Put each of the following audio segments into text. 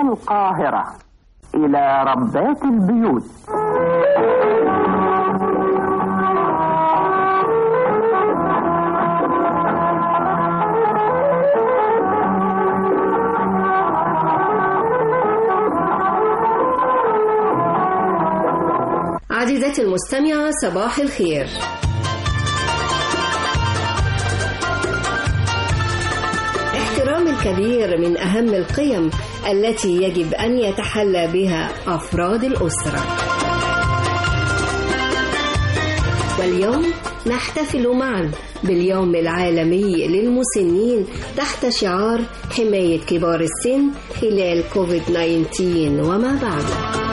القاهرة إلى ربات البيوت عزيزتي المستمعة صباح الخير احترام الكبير من أهم القيم التي يجب أن يتحلى بها أفراد الأسرة واليوم نحتفل معا باليوم العالمي للمسنين تحت شعار حماية كبار السن خلال كوفيد 19 وما بعده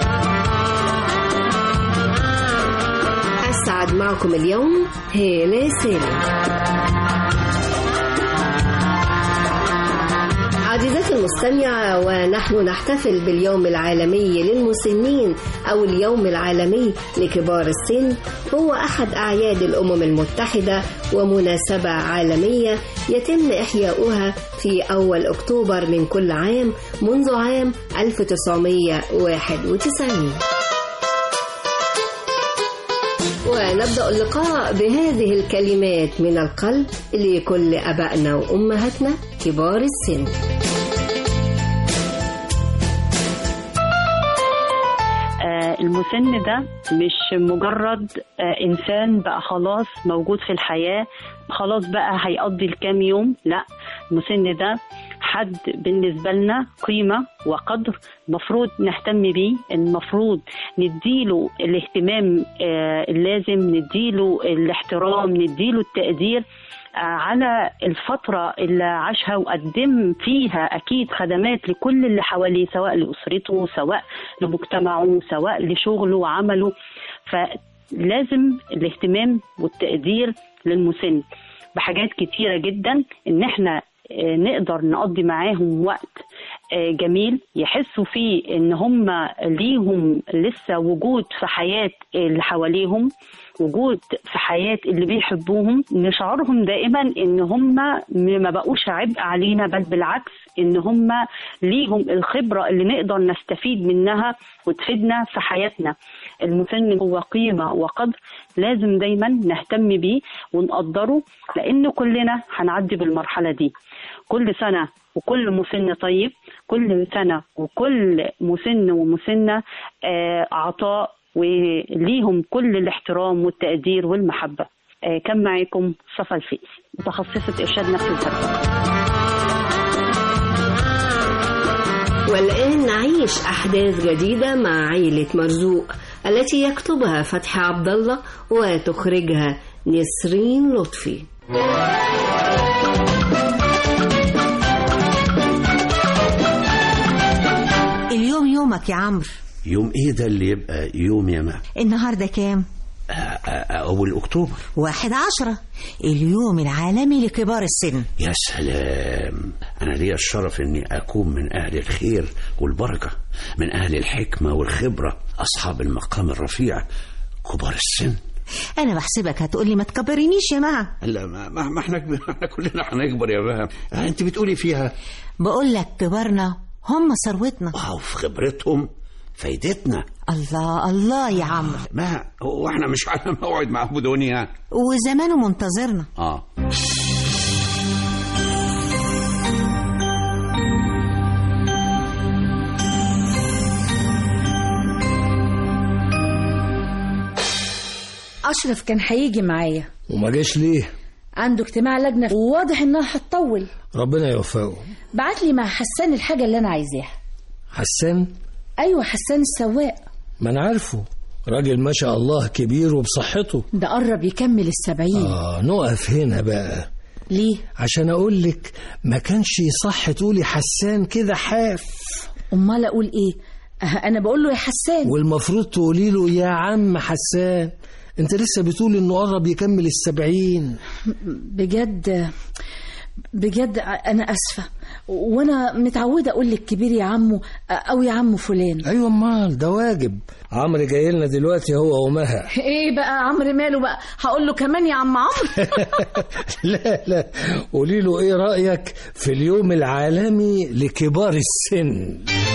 أسعد معكم اليوم هالة سالم عزيزتي المستمعة ونحن نحتفل باليوم العالمي للمسنين أو اليوم العالمي لكبار السن هو أحد أعياد الأمم المتحدة ومناسبة عالمية يتم إحياؤها في أول أكتوبر من كل عام منذ عام 1991 ونبدأ اللقاء بهذه الكلمات من القلب لكل أبائنا وأمهاتنا كبار السن المسن ده مش مجرد انسان بقى خلاص موجود في الحياه خلاص بقى هيقضي الكام يوم لا المسن ده حد بالنسبة لنا قيمة وقدر المفروض نهتم بيه المفروض نديله الاهتمام اللازم نديله الاحترام نديله التقدير على الفترة اللي عاشها وقدم فيها أكيد خدمات لكل اللي حواليه سواء لأسرته سواء لمجتمعه سواء لشغله وعمله فلازم الاهتمام والتقدير للمسن بحاجات كتيرة جدا إن احنا نقدر نقضي معاهم وقت جميل يحسوا فيه ان هم ليهم لسه وجود في حياة اللي حواليهم وجود في حياة اللي بيحبوهم نشعرهم دائما ان هم ما بقوش عبء علينا بل بالعكس ان هم ليهم الخبرة اللي نقدر نستفيد منها وتفيدنا في حياتنا المسن هو قيمة وقدر لازم دايما نهتم بيه ونقدره لان كلنا هنعدي بالمرحلة دي كل سنة وكل مسن طيب كل سنة وكل مسن ومسنة عطاء وليهم كل الاحترام والتقدير والمحبة كان معاكم صفا الفئس متخصصة إرشاد نفس التربية والآن نعيش أحداث جديدة مع عيلة مرزوق التي يكتبها فتحي عبد الله وتخرجها نسرين لطفي اليوم يومك يا عمرو يوم ايه ده اللي يبقى يوم يا ما النهارده كام؟ اول اكتوبر واحد عشرة اليوم العالمي لكبار السن يا سلام انا ليا الشرف اني اكون من اهل الخير والبركه من اهل الحكمه والخبره اصحاب المقام الرفيع كبار السن انا بحسبك هتقولي ما تكبرينيش يا مها لا ما, ما احنا احنا كلنا هنكبر يا مها انت بتقولي فيها بقول لك كبارنا هم ثروتنا وفي خبرتهم فايدتنا الله الله يا عمرو ما هو احنا مش على موعد مع ابو دنيا وزمانه منتظرنا اه أشرف كان هيجي معايا وما جاش ليه عنده اجتماع لجنة وواضح إنها هتطول ربنا يوفقه بعت لي مع حسان الحاجة اللي أنا عايزاها حسان أيوة حسان السواق ما أنا عارفه راجل ما شاء الله كبير وبصحته ده قرب يكمل السبعين آه نقف هنا بقى ليه؟ عشان أقول لك ما كانش صح تقولي حسان كده حاف أمال أقول إيه؟ أه أنا بقول له يا حسان والمفروض تقولي له يا عم حسان انت لسه بتقول انه قرب يكمل السبعين بجد بجد انا اسفه وانا متعوده اقول لك كبير يا عمو او يا عمو فلان ايوه امال ده واجب عمرو جاي لنا دلوقتي هو ومها ايه بقى عمرو ماله بقى هقول له كمان يا عم عمرو لا لا قولي له ايه رايك في اليوم العالمي لكبار السن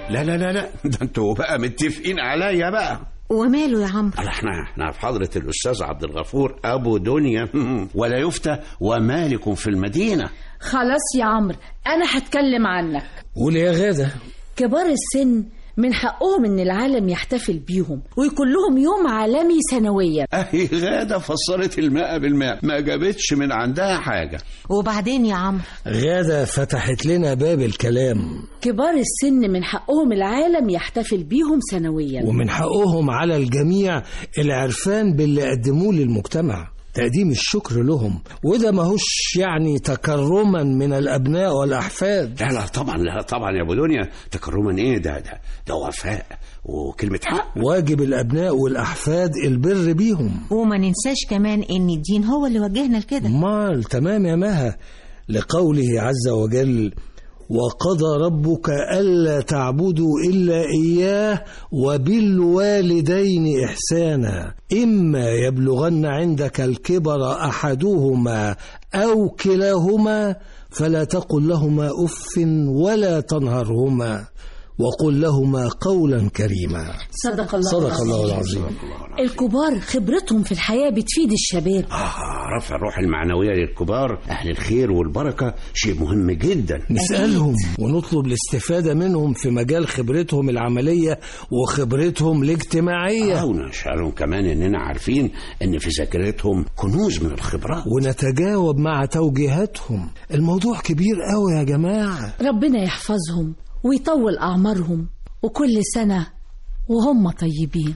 لا لا لا لا ده انتوا بقى متفقين عليا بقى وماله يا عمرو قال احنا احنا في حضرة الأستاذ عبد الغفور أبو دنيا ولا يفتى ومالك في المدينة خلاص يا عمرو انا هتكلم عنك قولي يا غادة كبار السن من حقهم ان العالم يحتفل بيهم ويكون لهم يوم عالمي سنويا أهي غادة فسرت الماء بالماء ما جابتش من عندها حاجة وبعدين يا عمرو غادة فتحت لنا باب الكلام كبار السن من حقهم العالم يحتفل بيهم سنويا ومن حقهم على الجميع العرفان باللي قدموه للمجتمع تقديم الشكر لهم وده ماهوش يعني تكرما من الأبناء والأحفاد لا لا طبعا لا طبعا يا أبو دنيا تكرما إيه ده ده ده وفاء وكلمة حق واجب الأبناء والأحفاد البر بيهم وما ننساش كمان ان الدين هو اللي وجهنا لكده مال تمام يا مها لقوله عز وجل وقضى ربك ألا تعبدوا إلا إياه وبالوالدين إحسانا إما يبلغن عندك الكبر أحدهما أو كلاهما فلا تقل لهما أف ولا تنهرهما وقل لهما قولا كريما صدق الله صدق الله العظيم الكبار خبرتهم في الحياة بتفيد الشباب آه رفع الروح المعنوية للكبار أهل الخير والبركة شيء مهم جدا نسألهم ونطلب الاستفادة منهم في مجال خبرتهم العملية وخبرتهم الاجتماعية أو نشعرهم كمان إننا عارفين إن في ذاكرتهم كنوز من الخبرات ونتجاوب مع توجيهاتهم الموضوع كبير قوي يا جماعة ربنا يحفظهم ويطول أعمارهم وكل سنة وهم طيبين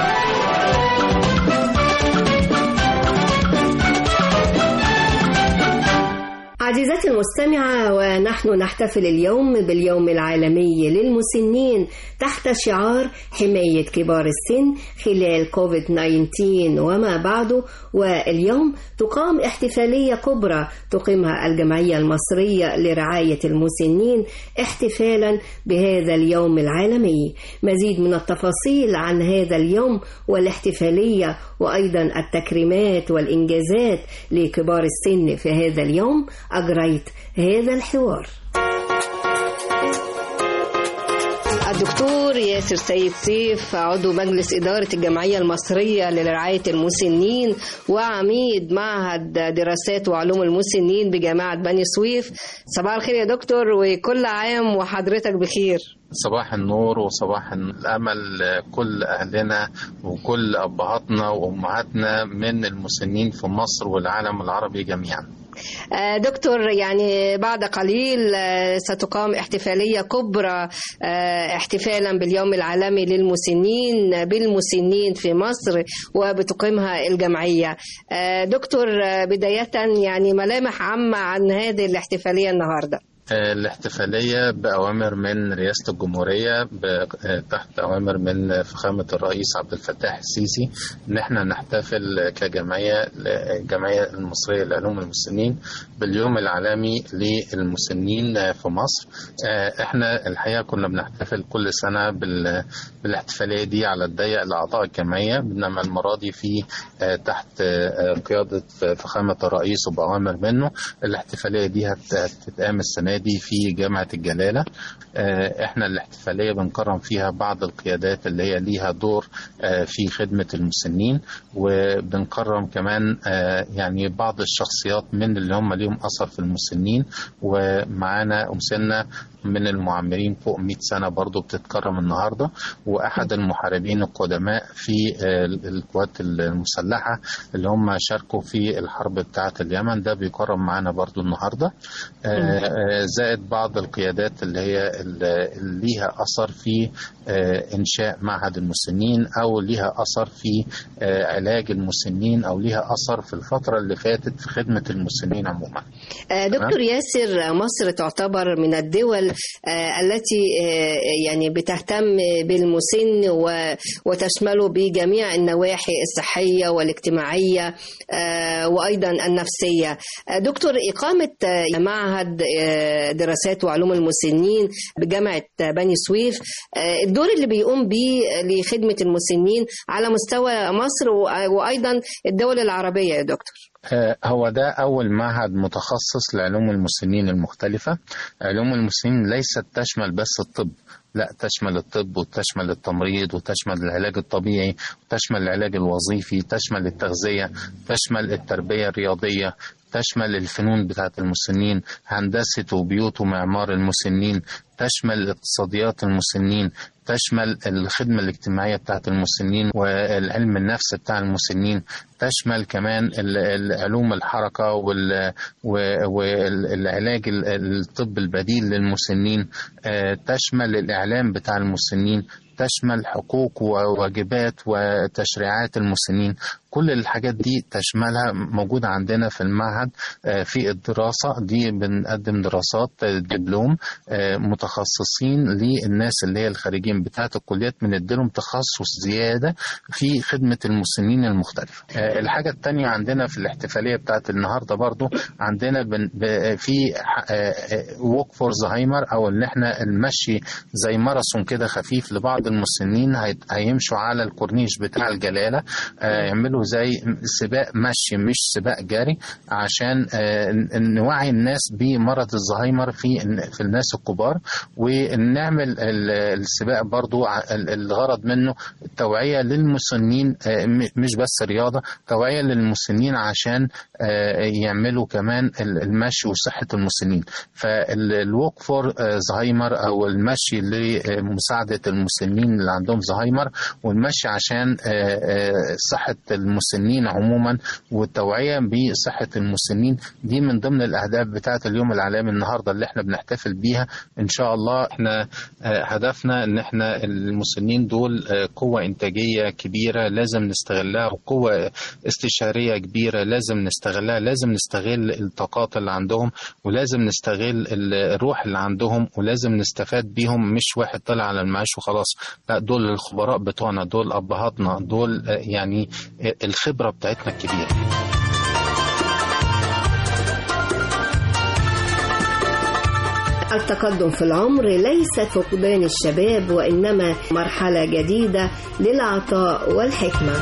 عزيزتي المستمعة ونحن نحتفل اليوم باليوم العالمي للمسنين تحت شعار حماية كبار السن خلال كوفيد 19 وما بعده واليوم تقام احتفالية كبرى تقيمها الجمعية المصرية لرعاية المسنين احتفالا بهذا اليوم العالمي مزيد من التفاصيل عن هذا اليوم والاحتفالية وأيضا التكريمات والإنجازات لكبار السن في هذا اليوم أجريت هذا الحوار الدكتور ياسر سيد سيف عضو مجلس إدارة الجمعية المصرية لرعاية المسنين وعميد معهد دراسات وعلوم المسنين بجامعة بني سويف صباح الخير يا دكتور وكل عام وحضرتك بخير صباح النور وصباح الأمل كل أهلنا وكل أبهاتنا وأمهاتنا من المسنين في مصر والعالم العربي جميعا آه، دكتور يعني بعد قليل آه، ستقام احتفالية كبرى آه، احتفالا باليوم العالمي للمسنين بالمسنين في مصر وبتقيمها الجمعية آه، دكتور آه، بداية يعني ملامح عامة عن هذه الاحتفالية النهاردة الاحتفالية بأوامر من رئاسة الجمهورية ب- تحت أوامر من فخامة الرئيس عبد الفتاح السيسي إن احنا نحتفل كجمعية الجمعية المصرية لعلوم المسنين باليوم العالمي للمسنين في مصر آه، احنا الحقيقة كنا بنحتفل كل سنة بال- بالاحتفالية دي على الضيق لأعضاء الجمعية إنما المرة دي في آه، تحت آه، قيادة فخامة الرئيس وبأوامر منه الاحتفالية دي هت- هتتقام السنة دي في جامعة الجلالة آه، احنا الاحتفالية بنكرم فيها بعض القيادات اللي هي ليها دور آه، في خدمة المسنين وبنكرم كمان آه، يعني بعض الشخصيات من اللي هم ليهم أثر في المسنين ومعانا مسنة من المعمرين فوق 100 سنة برضو بتتكرم النهاردة وأحد المحاربين القدماء في آه، القوات المسلحة اللي هم شاركوا في الحرب بتاعة اليمن ده بيكرم معانا برضو النهاردة آه، آه، زائد بعض القيادات اللي هي اللي ليها أثر في آه، إنشاء معهد المسنين أو ليها أثر في آه، علاج المسنين أو ليها أثر في الفترة اللي فاتت في خدمة المسنين عموما آه، دكتور ياسر مصر تعتبر من الدول آه، التي آه، يعني بتهتم بالمسن و- وتشمله بجميع النواحي الصحية والاجتماعية آه، وأيضا النفسية آه، دكتور إقامة آه، معهد آه، دراسات وعلوم المسنين بجامعة بني سويف آه، الدور اللي بيقوم بيه لخدمة المسنين على مستوى مصر و- وأيضا الدول العربية يا دكتور آه، هو ده أول معهد متخصص لعلوم المسنين المختلفة علوم المسنين ليست تشمل بس الطب لا تشمل الطب وتشمل التمريض وتشمل العلاج الطبيعي وتشمل العلاج الوظيفي تشمل التغذية تشمل التربية الرياضية تشمل الفنون بتاعت المسنين هندسة وبيوت ومعمار المسنين تشمل اقتصاديات المسنين تشمل الخدمة الاجتماعية بتاعت المسنين والعلم النفس بتاع المسنين تشمل كمان ال- ال- علوم الحركة وال- و- والعلاج ال- الطب البديل للمسنين آه، تشمل الإعلام بتاع المسنين تشمل حقوق وواجبات وتشريعات المسنين كل الحاجات دي تشملها موجودة عندنا في المعهد آه، في الدراسة دي بنقدم دراسات آه، دبلوم آه، متخصصين للناس اللي هي الخارجين بتاعة الكليات بنديلهم تخصص زيادة في خدمة المسنين المختلفة آه، الحاجة التانية عندنا في الاحتفالية بتاعة النهاردة برضو عندنا بن ب- في ووك فور زهايمر او ان احنا المشي زي ماراثون كده خفيف لبعض المسنين هي- هيمشوا على الكورنيش بتاع الجلالة آه، يعملوا زي سباق مشي مش سباق جري عشان آه، ن- نوعي الناس بمرض الزهايمر في في الناس الكبار ونعمل ال- السباق برضو ع- ال- الغرض منه التوعية للمسنين آه، م- مش بس رياضة توعية للمسنين عشان آه، يعملوا كمان ال- المشي وصحة المسنين فالوك فور زهايمر أو المشي لمساعدة المسنين اللي عندهم زهايمر والمشي عشان آه، آه، صحة المسنين عموما والتوعية بصحة المسنين دي من ضمن الأهداف بتاعة اليوم العالمي النهاردة اللي احنا بنحتفل بيها إن شاء الله احنا آه، هدفنا إن احنا المسنين دول آه، قوة إنتاجية كبيرة لازم نستغلها وقوة استشارية كبيرة لازم نستغلها لازم نستغل الطاقات اللي عندهم ولازم نستغل ال- الروح اللي عندهم ولازم نستفاد بيهم مش واحد طلع على المعاش وخلاص لا دول الخبراء بتوعنا دول أبهاتنا دول آه، يعني آه، الخبرة بتاعتنا الكبيرة التقدم في العمر ليس فقدان الشباب وإنما مرحلة جديدة للعطاء والحكمة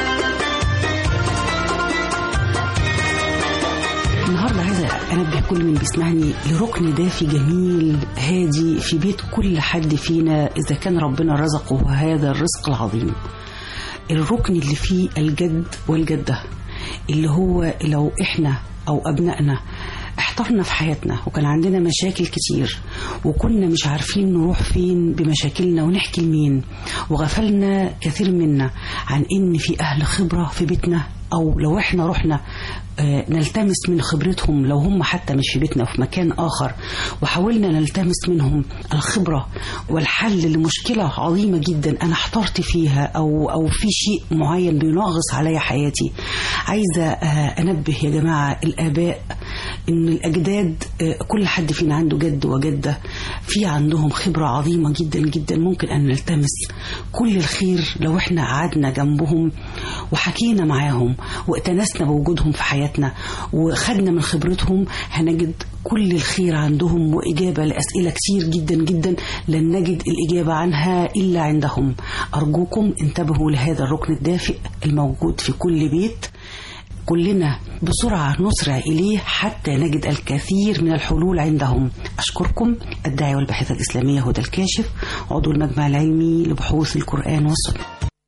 النهارده عايزه انبه كل من بيسمعني لركن دافي جميل هادي في بيت كل حد فينا اذا كان ربنا رزقه هذا الرزق العظيم الركن اللي فيه الجد والجده اللي هو لو احنا او ابنائنا احترنا في حياتنا وكان عندنا مشاكل كتير وكنا مش عارفين نروح فين بمشاكلنا ونحكي لمين وغفلنا كثير منا عن ان في اهل خبره في بيتنا او لو احنا رحنا آه، نلتمس من خبرتهم لو هم حتى مش في بيتنا وفي مكان آخر وحاولنا نلتمس منهم الخبرة والحل لمشكلة عظيمة جدا أنا احترت فيها أو, أو في شيء معين بينغص عليا حياتي عايزة آه، أنبه يا جماعة الآباء إن الأجداد آه، كل حد فينا عنده جد وجدة في عندهم خبرة عظيمة جدا جدا ممكن أن نلتمس كل الخير لو احنا قعدنا جنبهم وحكينا معاهم واتنسنا بوجودهم في حياتنا وخدنا من خبرتهم هنجد كل الخير عندهم وإجابة لأسئلة كتير جدا جدا لن نجد الإجابة عنها إلا عندهم أرجوكم انتبهوا لهذا الركن الدافئ الموجود في كل بيت كلنا بسرعة نسرع إليه حتى نجد الكثير من الحلول عندهم أشكركم الداعية والباحثة الإسلامية هدى الكاشف عضو المجمع العلمي لبحوث القرآن والسنة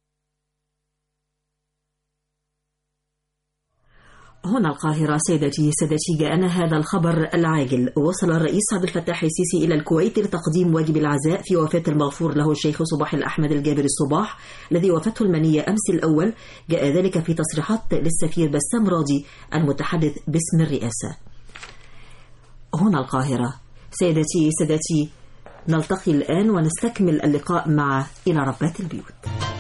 هنا القاهرة سيدتي سادتي جاءنا هذا الخبر العاجل وصل الرئيس عبد الفتاح السيسي إلى الكويت لتقديم واجب العزاء في وفاة المغفور له الشيخ صباح الأحمد الجابر الصباح الذي وفاته المنية أمس الأول جاء ذلك في تصريحات للسفير بسام راضي المتحدث باسم الرئاسة هنا القاهرة سيدتي سادتي نلتقي الآن ونستكمل اللقاء مع إلى ربات البيوت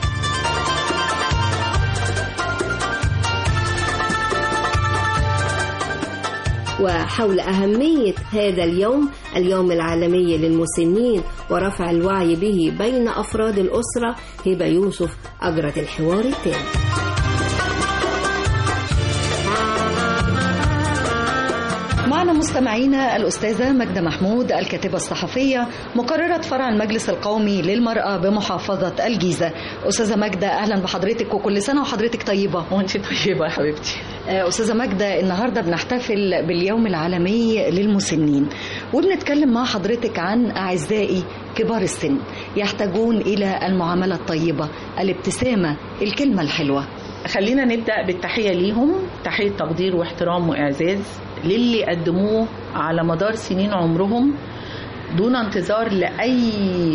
وحول أهمية هذا اليوم اليوم العالمي للمسنين ورفع الوعي به بين أفراد الأسرة هبة يوسف أجرت الحوار التالي معنا مستمعينا الأستاذة مجدة محمود الكاتبة الصحفية مقررة فرع المجلس القومي للمرأة بمحافظة الجيزة أستاذة مجدة أهلا بحضرتك وكل سنة وحضرتك طيبة وانت طيبة يا حبيبتي أستاذة مجدة النهاردة بنحتفل باليوم العالمي للمسنين وبنتكلم مع حضرتك عن أعزائي كبار السن يحتاجون إلى المعاملة الطيبة الابتسامة الكلمة الحلوة خلينا نبدأ بالتحية ليهم تحية تقدير واحترام وإعزاز للي قدموه على مدار سنين عمرهم دون انتظار لأي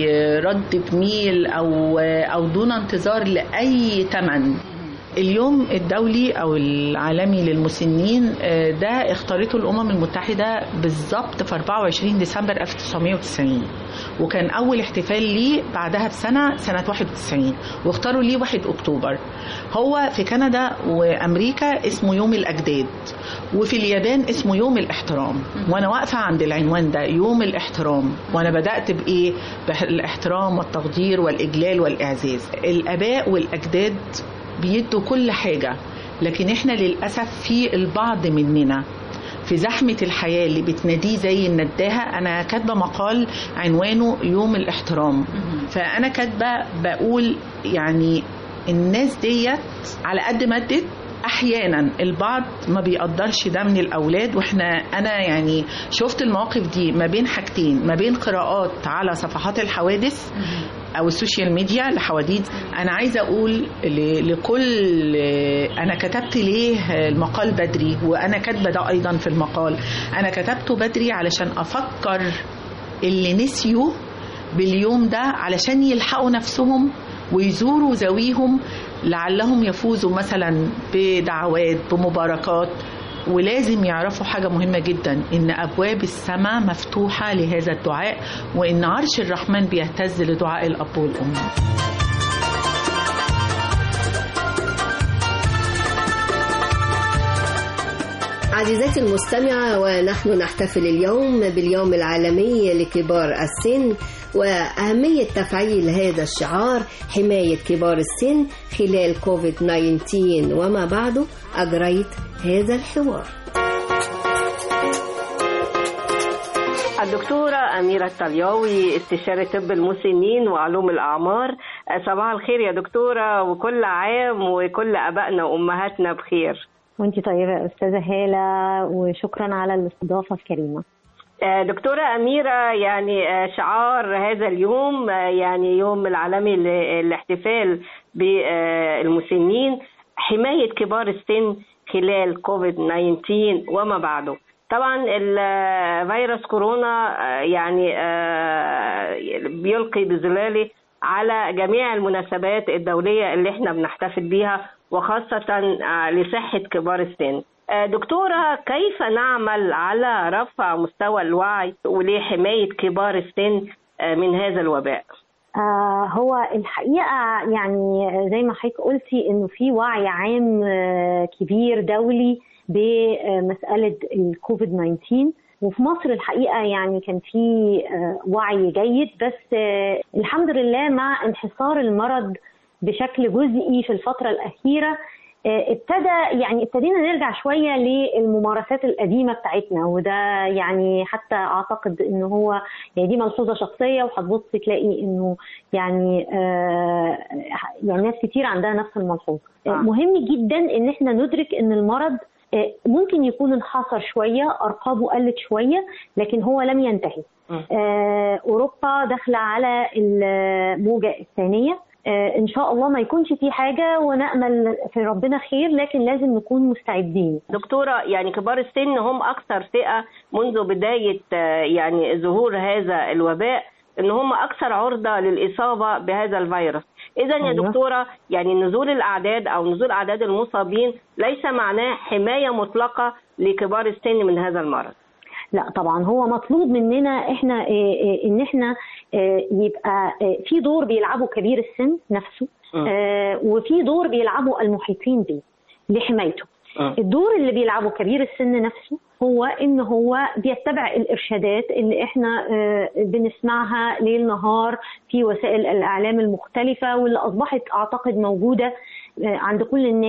رد جميل أو أو دون انتظار لأي ثمن اليوم الدولي او العالمي للمسنين ده اختارته الامم المتحده بالظبط في 24 ديسمبر 1990 وكان اول احتفال ليه بعدها بسنه سنه 91 واختاروا ليه 1 اكتوبر هو في كندا وامريكا اسمه يوم الاجداد وفي اليابان اسمه يوم الاحترام وانا واقفه عند العنوان ده يوم الاحترام وانا بدات بايه بالاحترام والتقدير والاجلال والاعزاز الاباء والاجداد بيدوا كل حاجة لكن احنا للأسف في البعض مننا في زحمة الحياة اللي بتناديه زي النداهة أنا كاتبة مقال عنوانه يوم الاحترام فأنا كاتبة بقول يعني الناس ديت على قد ما ادت احيانا البعض ما بيقدرش ده من الاولاد واحنا انا يعني شفت المواقف دي ما بين حاجتين ما بين قراءات على صفحات الحوادث او السوشيال ميديا لحواديت انا عايزه اقول لكل انا كتبت ليه المقال بدري وانا كاتبه ده ايضا في المقال انا كتبته بدري علشان افكر اللي نسيوا باليوم ده علشان يلحقوا نفسهم ويزوروا ذويهم لعلهم يفوزوا مثلا بدعوات بمباركات ولازم يعرفوا حاجة مهمة جدا إن أبواب السماء مفتوحة لهذا الدعاء وإن عرش الرحمن بيهتز لدعاء الأب والأم عزيزاتي المستمعة ونحن نحتفل اليوم باليوم العالمي لكبار السن وأهمية تفعيل هذا الشعار حماية كبار السن خلال كوفيد 19 وما بعده أجريت هذا الحوار الدكتورة أميرة الطلياوي استشارة طب المسنين وعلوم الأعمار صباح الخير يا دكتورة وكل عام وكل أبائنا وأمهاتنا بخير وانت طيبة يا أستاذة هالة وشكرا على الاستضافة الكريمة دكتورة أميرة يعني شعار هذا اليوم يعني يوم العالمي للاحتفال بالمسنين حماية كبار السن خلال كوفيد 19 وما بعده طبعا الفيروس كورونا يعني بيلقي بظلاله على جميع المناسبات الدولية اللي احنا بنحتفل بيها وخاصة لصحة كبار السن دكتورة كيف نعمل على رفع مستوى الوعي ولحماية كبار السن من هذا الوباء؟ آه هو الحقيقة يعني زي ما حضرتك قلتي انه في وعي عام كبير دولي بمسألة الكوفيد 19 وفي مصر الحقيقة يعني كان في وعي جيد بس الحمد لله مع انحصار المرض بشكل جزئي في الفترة الأخيرة ابتدى يعني ابتدينا نرجع شويه للممارسات القديمه بتاعتنا وده يعني حتى اعتقد ان هو يعني دي ملحوظه شخصيه وهتبص تلاقي انه يعني آه يعني ناس كتير عندها نفس الملحوظه آه. مهم جدا ان احنا ندرك ان المرض آه ممكن يكون انحصر شويه ارقامه قلت شويه لكن هو لم ينتهي آه اوروبا داخله على الموجه الثانيه ان شاء الله ما يكونش في حاجه ونامل في ربنا خير لكن لازم نكون مستعدين دكتوره يعني كبار السن هم اكثر فئه منذ بدايه يعني ظهور هذا الوباء ان هم اكثر عرضه للاصابه بهذا الفيروس اذا يا دكتوره يعني نزول الاعداد او نزول اعداد المصابين ليس معناه حمايه مطلقه لكبار السن من هذا المرض لا طبعا هو مطلوب مننا احنا ان احنا يبقى في دور بيلعبه كبير السن نفسه وفي دور بيلعبه المحيطين به لحمايته الدور اللي بيلعبه كبير السن نفسه هو ان هو بيتبع الارشادات اللي احنا بنسمعها ليل نهار في وسائل الاعلام المختلفه واللي اصبحت اعتقد موجوده عند كل الناس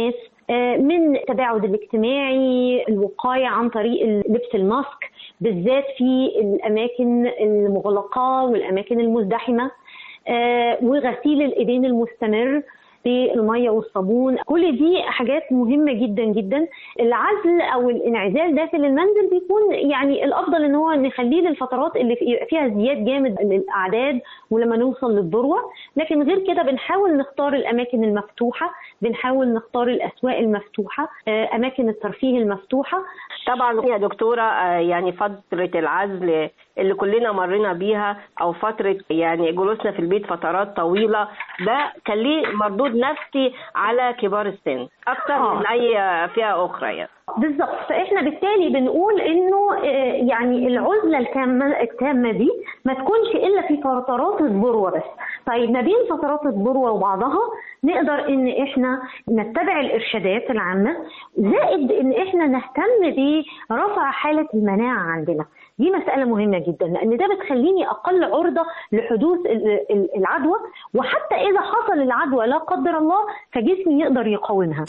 آه، من التباعد الاجتماعي الوقاية عن طريق لبس الماسك بالذات في الأماكن المغلقة والأماكن المزدحمة آه، وغسيل الإيدين المستمر بالميه والصابون كل دي حاجات مهمه جدا جدا العزل او الانعزال داخل المنزل بيكون يعني الافضل ان هو نخليه للفترات اللي في- فيها ازدياد جامد للاعداد ولما نوصل للذروه لكن غير كده بنحاول نختار الاماكن المفتوحه بنحاول نختار الاسواق المفتوحه آه، اماكن الترفيه المفتوحه طبعا يا دكتورة آه، يعني فترة العزل اللي كلنا مرينا بيها أو فترة يعني جلوسنا في البيت فترات طويلة ده كان ليه مردود نفسي على كبار السن أكتر آه. من أي فئة أخرى يعني بالظبط فاحنا بالتالي بنقول انه آه، يعني العزله الكامه التامه دي ما تكونش الا في فترات الذروه بس طيب ما بين فترات الذروه وبعضها نقدر ان احنا نتبع الارشادات العامه زائد ان احنا نهتم برفع حاله المناعه عندنا دي مسألة مهمة جدا لأن ده بتخليني أقل عرضة لحدوث ال- ال- العدوى وحتى إذا حصل العدوى لا قدر الله فجسمي يقدر يقاومها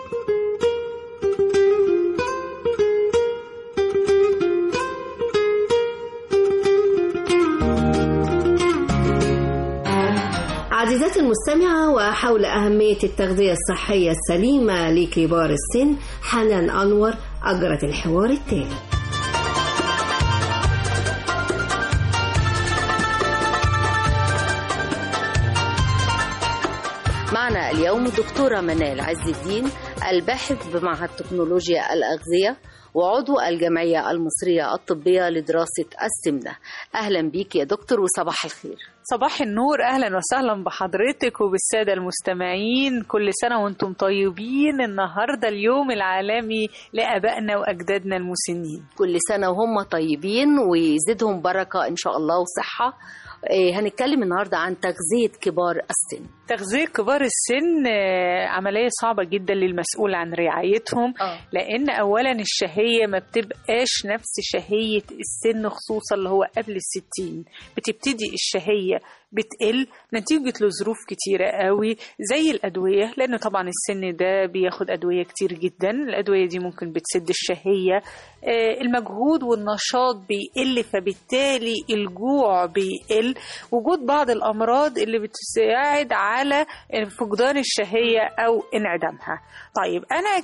عزيزاتي المستمعة وحول أهمية التغذية الصحية السليمة لكبار السن حنان أنور أجرت الحوار التالي معنا اليوم الدكتورة منال عز الدين الباحث بمعهد تكنولوجيا الأغذية وعضو الجمعية المصرية الطبية لدراسة السمنة أهلا بيك يا دكتور وصباح الخير صباح النور اهلا وسهلا بحضرتك وبالساده المستمعين كل سنه وانتم طيبين النهارده اليوم العالمي لابائنا واجدادنا المسنين كل سنة وهم طيبين ويزيدهم بركة إن شاء الله وصحة إيه، هنتكلم النهاردة عن تغذية كبار السن تغذية كبار السن آه، عملية صعبة جدا للمسؤول عن رعايتهم آه. لأن أولا الشهية ما بتبقاش نفس شهية السن خصوصا اللي هو قبل الستين بتبتدي الشهية بتقل نتيجة لظروف كتيرة قوي زي الأدوية لأن طبعا السن ده بياخد أدوية كتير جدا الأدوية دي ممكن بتسد الشهية آه، المجهود والنشاط بيقل فبالتالي الجوع بيقل وجود بعض الأمراض اللي بتساعد على فقدان الشهية أو انعدامها طيب أنا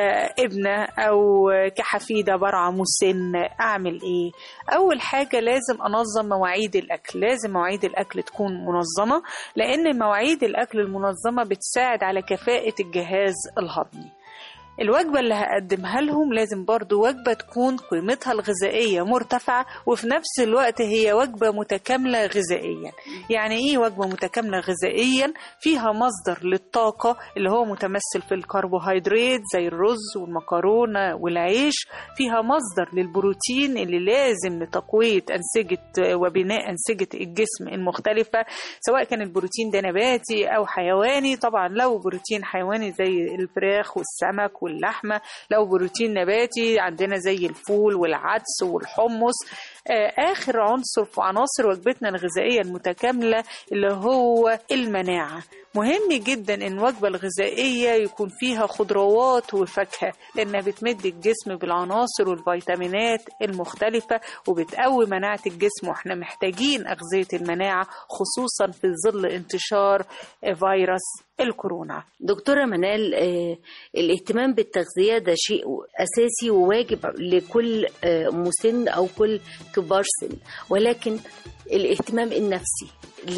كابنة أو كحفيدة برعى مسن أعمل إيه؟ أول حاجة لازم أنظم مواعيد الأكل لازم مواعيد الأكل تكون منظمة لأن مواعيد الأكل المنظمة بتساعد على كفاءة الجهاز الهضمي الوجبة اللي هقدمها لهم لازم برضو وجبة تكون قيمتها الغذائية مرتفعة وفي نفس الوقت هي وجبة متكاملة غذائيا يعني ايه وجبة متكاملة غذائيا فيها مصدر للطاقة اللي هو متمثل في الكربوهيدرات زي الرز والمكرونة والعيش فيها مصدر للبروتين اللي لازم لتقوية أنسجة وبناء أنسجة الجسم المختلفة سواء كان البروتين ده نباتي أو حيواني طبعا لو بروتين حيواني زي الفراخ والسمك واللحمة لو بروتين نباتي عندنا زي الفول والعدس والحمص آه، آخر عنصر في عناصر وجبتنا الغذائية المتكاملة اللي هو المناعة مهم جدا ان الوجبة الغذائية يكون فيها خضروات وفاكهة لانها بتمد الجسم بالعناصر والفيتامينات المختلفة وبتقوي مناعة الجسم واحنا محتاجين اغذية المناعة خصوصا في ظل انتشار آه، فيروس الكورونا دكتورة منال آه، الاهتمام بالتغذية ده شيء أساسي وواجب لكل آه، مسن أو كل كبار سن ولكن الاهتمام النفسي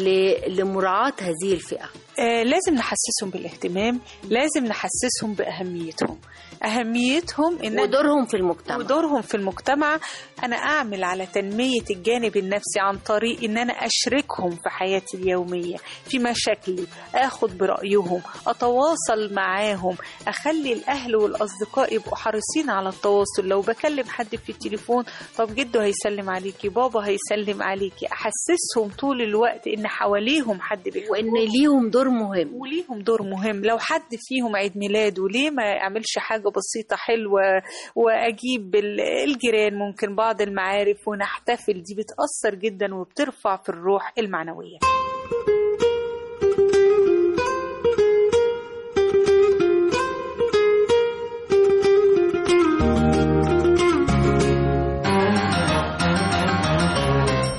ل- لمراعاة هذه الفئة آه لازم نحسسهم بالاهتمام لازم نحسسهم بأهميتهم أهميتهم إن ودورهم في المجتمع ودورهم في المجتمع أنا أعمل على تنمية الجانب النفسي عن طريق إن أنا أشركهم في حياتي اليومية في مشاكلي أخد برأيهم أتواصل معاهم أخلي الأهل والأصدقاء يبقوا حريصين على التواصل لو بكلم حد في التليفون طب جده هيسلم عليكي بابا هيسلم عليكي أحسسهم طول الوقت إن حواليهم حد بيحبهم وإن ليهم دور مهم وليهم دور مهم لو حد فيهم عيد ميلاده ليه ما يعملش حاجة بسيطة حلوة وأجيب ال- الجيران ممكن بعض المعارف ونحتفل دي بتأثر جدا وبترفع في الروح المعنوية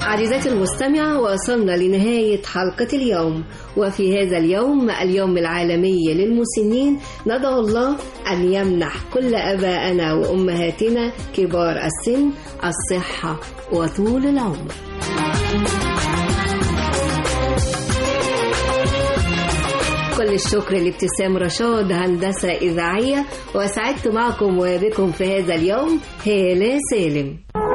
عزيزاتي المستمعة وصلنا لنهاية حلقة اليوم وفي هذا اليوم اليوم العالمي للمسنين ندعو الله أن يمنح كل أبائنا وأمهاتنا كبار السن الصحة وطول العمر كل الشكر لابتسام رشاد هندسة إذاعية وسعدت معكم وبكم في هذا اليوم هالة سالم